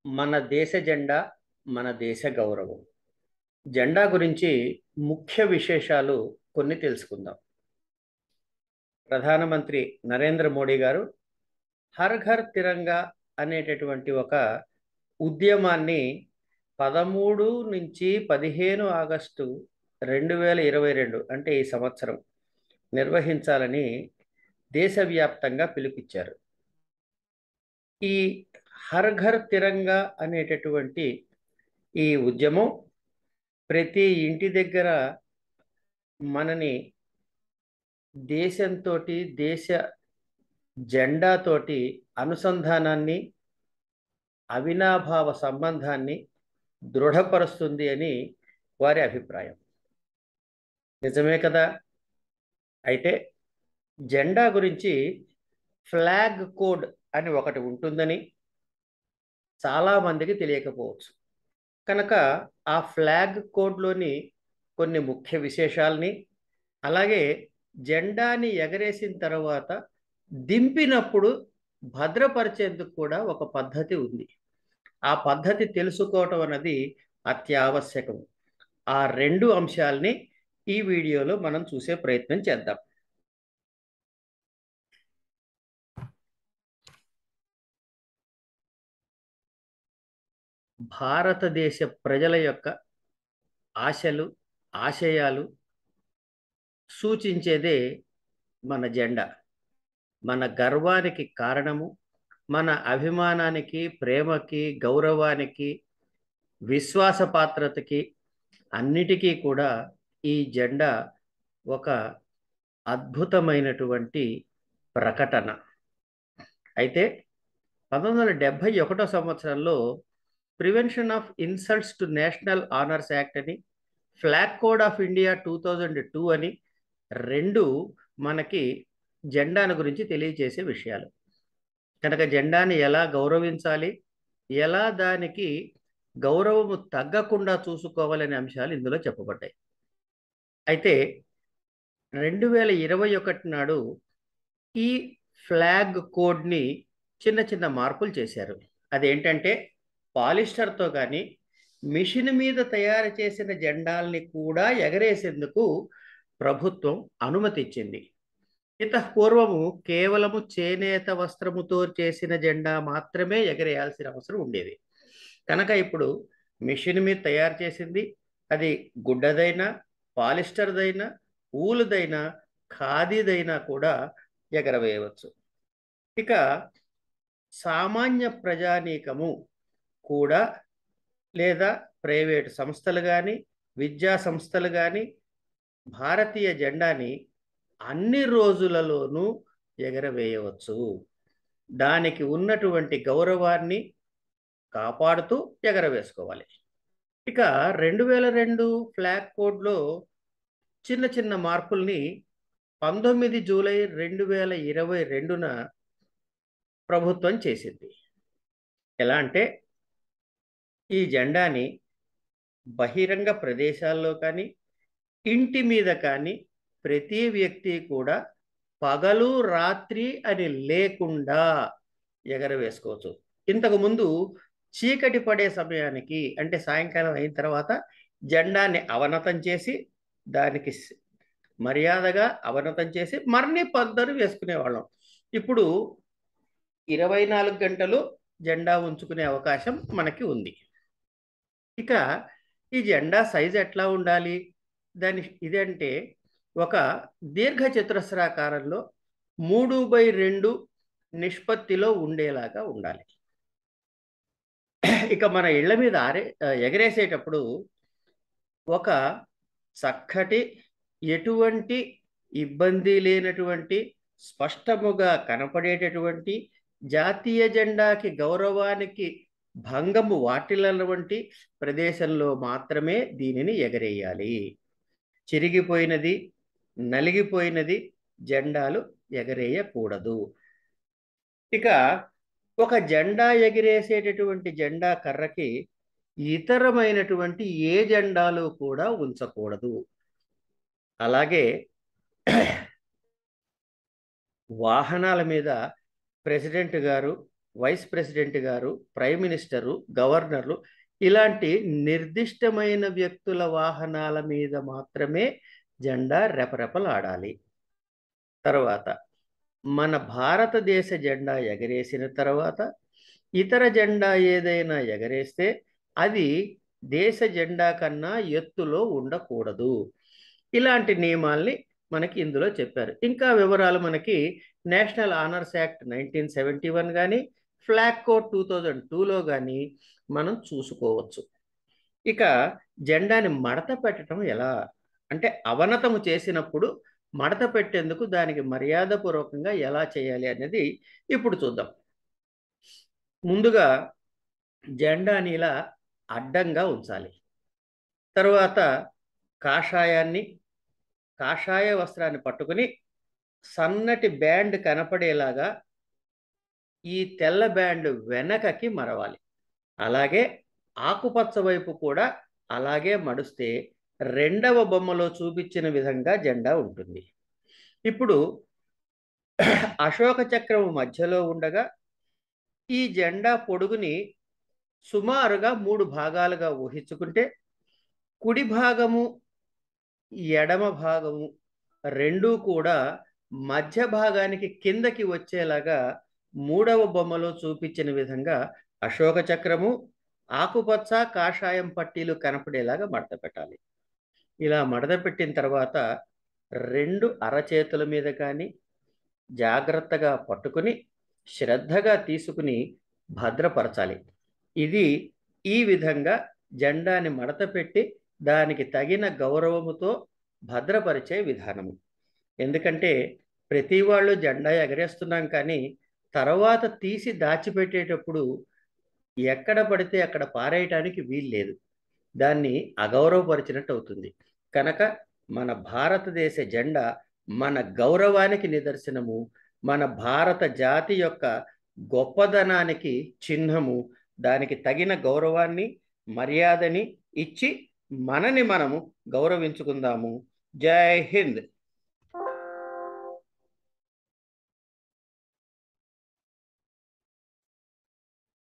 మన దేశ జెండా మన దేశ గౌరవం జెండా గురించి ముఖ్య విశేషాలు కొన్ని తెలుసుకుందాం ప్రధానమంత్రి నరేంద్ర మోడీ గారు హర్ ఘర్ తిరంగా అనేటటువంటి ఒక ఉద్యమాన్ని పదమూడు నుంచి పదిహేను ఆగస్టు రెండు వేల ఇరవై రెండు అంటే ఈ సంవత్సరం నిర్వహించాలని దేశవ్యాప్తంగా పిలుపిచ్చారు ఈ హర్ ఘర్ తిరంగా అనేటటువంటి ఈ ఉద్యమం ప్రతి ఇంటి దగ్గర మనని దేశంతో దేశ జెండాతోటి అనుసంధానాన్ని అవినాభావ సంబంధాన్ని దృఢపరుస్తుంది అని వారి అభిప్రాయం నిజమే కదా అయితే జెండా గురించి ఫ్లాగ్ కోడ్ అని ఒకటి ఉంటుందని చాలామందికి తెలియకపోవచ్చు కనుక ఆ ఫ్లాగ్ కోడ్లోని కొన్ని ముఖ్య విశేషాలని అలాగే జెండాని ఎగరేసిన తర్వాత దింపినప్పుడు భద్రపరిచేందుకు కూడా ఒక పద్ధతి ఉంది ఆ పద్ధతి తెలుసుకోవటం అన్నది అత్యావశ్యకం ఆ రెండు అంశాలని ఈ వీడియోలో మనం చూసే ప్రయత్నం చేద్దాం భారతదేశ ప్రజల యొక్క ఆశలు ఆశయాలు సూచించేదే మన జెండా మన గర్వానికి కారణము మన అభిమానానికి ప్రేమకి గౌరవానికి విశ్వాసపాత్రతకి అన్నిటికీ కూడా ఈ జెండా ఒక అద్భుతమైనటువంటి ప్రకటన అయితే పంతొమ్మిది వందల డెబ్భై ఒకటో సంవత్సరంలో prevention of insults to national honours act అని flag code of India two thousand two అని రెండు మనకి జెండాను గురించి తెలియజేసే విషయాలు కనుక జెండాని ఎలా గౌరవించాలి ఎలా దానికి గౌరవము తగ్గకుండా చూసుకోవాలనే అంశాలు ఇందులో చెప్పబడ్డాయి అయితే రెండు వేల ఇరవై ఒకటి నాడు ఈ ఫ్లాగ్ కోడ్ని చిన్న చిన్న మార్పులు చేశారు అదేంటంటే పాలిస్టర్తో కానీ మిషన్ మీద తయారు చేసిన జెండాల్ని కూడా ఎగరేసేందుకు ప్రభుత్వం అనుమతి ఇచ్చింది ఇత పూర్వము కేవలము చేనేత వస్త్రముతో చేసిన జెండా మాత్రమే ఎగరేయాల్సిన అవసరం ఉండేది కనుక ఇప్పుడు మిషన్ మీద తయారు చేసింది అది గుడ్డదైనా పాలిస్టర్దైనా ఊలుదైనా ఖాదీదైనా కూడా ఎగరవేయవచ్చు ఇక సామాన్య ప్రజానీకము కూడా లేదా ప్రైవేటు సంస్థలు కానీ విద్యా సంస్థలు కానీ భారతీయ జెండాని అన్ని రోజులలోనూ ఎగరవేయవచ్చు దానికి ఉన్నటువంటి గౌరవాన్ని కాపాడుతూ ఎగరవేసుకోవాలి ఇక రెండు వేల రెండు ఫ్లాగ్ కోడ్లో చిన్న చిన్న మార్పుల్ని పంతొమ్మిది జూలై రెండు వేల ఇరవై రెండున ప్రభుత్వం చేసింది ఎలా అంటే ఈ జెండాని బహిరంగ ప్రదేశాల్లో కానీ ఇంటి మీద కానీ ప్రతి వ్యక్తి కూడా పగలు రాత్రి అని లేకుండా ఎగరవేసుకోవచ్చు ఇంతకు ముందు చీకటి పడే సమయానికి అంటే సాయంకాలం అయిన తర్వాత జెండాని అవనతం చేసి దానికి మర్యాదగా అవనతం చేసి మరిన్ని పద్ధతులు వేసుకునేవాళ్ళం ఇప్పుడు ఇరవై నాలుగు గంటలు జెండా ఉంచుకునే అవకాశం మనకి ఉంది ఇక ఈ జెండా సైజు ఎట్లా ఉండాలి దాని ఇదంటే ఒక దీర్ఘ చతురస్రాకారంలో మూడు బై రెండు నిష్పత్తిలో ఉండేలాగా ఉండాలి ఇక మన ఇళ్ల మీద ఆరే ఎగరేసేటప్పుడు ఒక చక్కటి ఎటువంటి ఇబ్బంది లేనటువంటి స్పష్టముగా కనపడేటటువంటి జాతీయ జెండాకి గౌరవానికి భంగము వాటిల్లటువంటి ప్రదేశంలో మాత్రమే దీనిని ఎగరేయాలి చిరిగిపోయినది నలిగిపోయినది జెండాలు ఎగరేయకూడదు ఇక ఒక జెండా ఎగిరేసేటటువంటి జెండా కర్రకి ఇతరమైనటువంటి ఏ జెండాలు కూడా ఉంచకూడదు అలాగే వాహనాల మీద ప్రెసిడెంట్ గారు వైస్ ప్రెసిడెంట్ గారు ప్రైమ్ మినిస్టరు గవర్నర్లు ఇలాంటి నిర్దిష్టమైన వ్యక్తుల వాహనాల మీద మాత్రమే జెండా రెపరెపలాడాలి తర్వాత మన భారతదేశ జెండా ఎగరేసిన తర్వాత ఇతర జెండా ఏదైనా ఎగరేస్తే అది దేశ జెండా కన్నా ఎత్తులో ఉండకూడదు ఇలాంటి నియమాల్ని మనకి ఇందులో చెప్పారు ఇంకా వివరాలు మనకి national honours act nineteen seventy one కానీ ఫ్లాగ్ కోడ్ టూ థౌజండ్ టూలో కానీ మనం చూసుకోవచ్చు ఇక జెండాని మడత పెట్టడం ఎలా అంటే అవనతము చేసినప్పుడు మడత పెట్టేందుకు దానికి మర్యాదపూర్వకంగా ఎలా చేయాలి అనేది ఇప్పుడు చూద్దాం ముందుగా జెండాని ఇలా అడ్డంగా ఉంచాలి తర్వాత కాషాయాన్ని కాషాయ వస్త్రాన్ని పట్టుకుని సన్నటి బ్యాండ్ కనపడేలాగా ఈ తెల్ల బ్యాండ్ వెనకకి మరవాలి అలాగే ఆకుపచ్చ వైపు కూడా అలాగే మడుస్తే రెండవ బొమ్మలో చూపించిన విధంగా జెండా ఉంటుంది ఇప్పుడు అశోక చక్రం మధ్యలో ఉండగా ఈ జెండా పొడుగుని సుమారుగా మూడు భాగాలుగా ఊహించుకుంటే కుడి భాగము ఎడమ భాగము రెండూ కూడా మధ్య భాగానికి కిందకి వచ్చేలాగా మూడవ బొమ్మలో చూపించిన విధంగా అశోక చక్రము ఆకుపచ్చ కాషాయం పట్టీలు కనపడేలాగా మడత పెట్టాలి ఇలా మడత పెట్టిన తర్వాత రెండు అరచేతుల మీద కానీ జాగ్రత్తగా పట్టుకుని శ్రద్ధగా తీసుకుని భద్రపరచాలి ఇది ఈ విధంగా జెండాని మడత పెట్టి దానికి తగిన గౌరవముతో భద్రపరిచే విధానము ఎందుకంటే ప్రతి వాళ్ళు జెండా ఎగరేస్తున్నాం కానీ తర్వాత తీసి దాచిపెట్టేటప్పుడు ఎక్కడ పడితే అక్కడ పారేయటానికి వీల్లేదు దాన్ని అగౌరవపరిచినట్టు అవుతుంది కనుక మన భారతదేశ జెండా మన గౌరవానికి నిదర్శనము మన భారత జాతి యొక్క గొప్పదనానికి చిహ్నము దానికి తగిన గౌరవాన్ని మర్యాదని ఇచ్చి మనని మనము గౌరవించుకుందాము జై హింద్